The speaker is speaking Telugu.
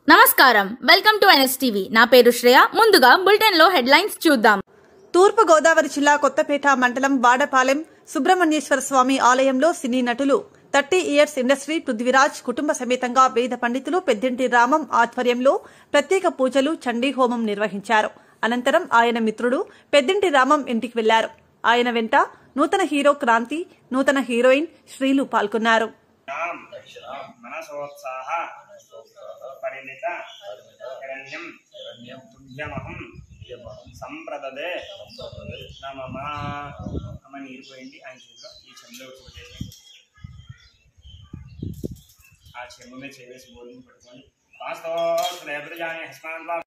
నమస్కారం వెల్కమ్ టు ఎన్ఎస్టీవీ నా పేరు శ్రేయ ముందుగా బులెటిన్ లో హెడ్లైన్స్ చూద్దాం తూర్పు గోదావరి జిల్లా కొత్తపేట మండలం వాడపాలెం సుబ్రహ్మణ్యేశ్వర స్వామి ఆలయంలో సినీ నటులు థర్టీ ఇయర్స్ ఇండస్ట్రీ పృథ్వీరాజ్ కుటుంబ సమేతంగా వేద పండితులు పెద్దింటి రామం ఆధ్వర్యంలో ప్రత్యేక పూజలు చండీ హోమం నిర్వహించారు అనంతరం ఆయన మిత్రుడు పెద్దింటి రామం ఇంటికి వెళ్లారు ఆయన వెంట నూతన హీరో క్రాంతి నూతన హీరోయిన్ శ్రీలు పాల్గొన్నారు రామ్ మనసోత్సాహ పరిమిత హిరణ్యం తుభ్యమహం సంప్రదదే నమమ అమ్మ నీరు పోయింది ఆయన చేతిలో ఈ చెంబులో చూసేసి ఆ చెంబు మీద చేసి బోర్డుని పట్టుకొని వాస్తవ శ్రేయజాని హస్మాన్